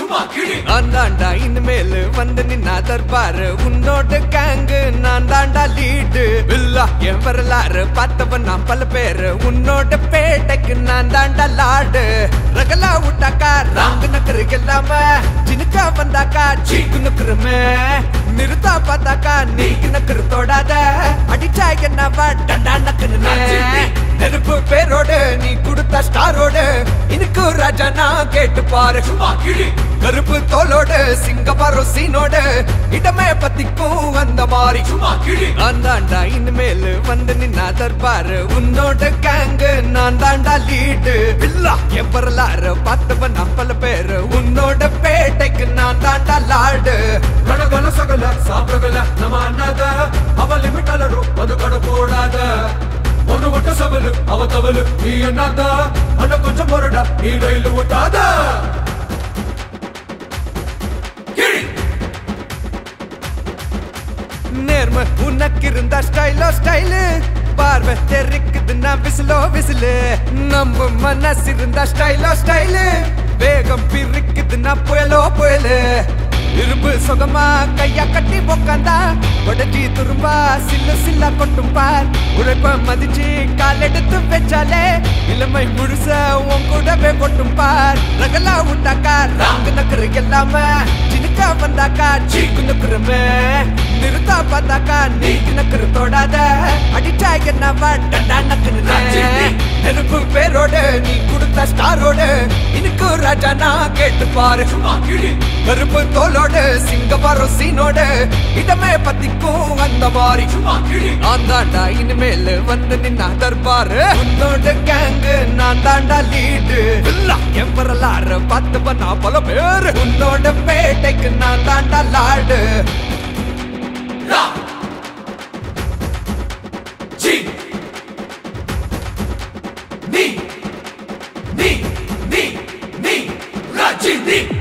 சும்மா கிளி நான் தாண்டா இனிமேல் வந்து நின்னா தர்பாரு உன்னோட கேங்கு நான் தாண்டா லீடு இல்லா என் வரலாறு பார்த்தவன் நான் பல பேரு உன்னோட பேட்டைக்கு நான் தாண்டா லாடு ரகலா விட்டாக்கா ராங்கு நக்கரு இல்லாம சினுக்கா வந்தாக்கா சீக்கு நக்கருமே நிறுத்தா பார்த்தாக்கா நீக்கு நக்கரு தொடாத அடிச்சா என்னவா டண்டா நக்கருமே நெருப்பு பேரோடு நீ கொடுத்த ஸ்டாரோடு எனக்கு ராஜா நான் கேட்டு பாரு சும்மா கிளி கருப்பு தோலோடு சிங்கப்பரம் சீனோடு இடமே பத்திக்கும் அந்த மாதிரி சும்மா கிளி நான் தாண்டா இனிமேல் வந்து நின்னா தர்பாரு உன்னோட கேங்கு நான் தாண்டா லீடு இல்லா என் வரலாறு பார்த்தவன் நான் பல பேரு உன்னோட பேட்டைக்கு நான் தாண்டா லாடு ಗಣಗಲ ಸಗಲ ಸಾಪ್ರಗಲ ನಮ್ಮ ಅನ್ನದ ಅವ ಲಿಮಿಟ್ ಅಲರು ಅದು ಕಡ ಕೂಡಾದ ಒಂದು ಒಟ್ಟ ಸವಲು ಅವ ತವಲು ಈ ಅನ್ನದ ಅನ್ನ ಕೊಂಚ ಮೊರಡ ಈ ರೈಲು ಒಟ್ಟಾದ கிளி நேர்ம உனக்கு இருந்தா ஸ்டைலோ ஸ்டைலு பார்வை தெரிக்குதுன்னா விசிலோ விசிலு நம்ம மனசு இருந்தா ஸ்டைலோ ஸ்டைலு வேகம் பிரிக்குதுன்னா புயலோ புயலு இரும்பு சுகமா கையா கட்டி உக்காந்தா உடஞ்சி துரும்பா சில்ல சில்லா கொட்டும் பார் உழைப்ப மதிச்சு கால் எடுத்து வச்சாலே இளமை முழுச உன் கூடவே கொட்டும் பார் ரகலா உண்டாக்கா ராங்கு நக்கரு எல்லாம சினுக்கா வந்தாக்கா சீக்கு நக்கருமே நிறுத்தா பார்த்தாக்கா நீக்கு நக்கரு தொடாத அடிச்சா என்னவா டண்டா நக்கரு நெருப்பு பேரோடு நீ கொடுத்த ஸ்டாரோடு எனக்கு ராஜா நான் கேட்டு பாரு சும்மா கிளி கருப்பு தோலோடு சிங்கப்பரம் சீனோடு இடமே பத்திக்கும் அந்த மாதிரி சும்மா கிளி நான் தாண்டா இனிமேல் வந்து நின்னா தர்பாரு உன்னோட கேங்கு நான் தாண்டா லீடு இல்ல என் வரலாறு பார்த்து பண்ணா பல பேரு உன்னோட பேட்டைக்கு நான் தாண்டா லாடு ரா ஜி நீ நீ நீ நீ ராஜி நீ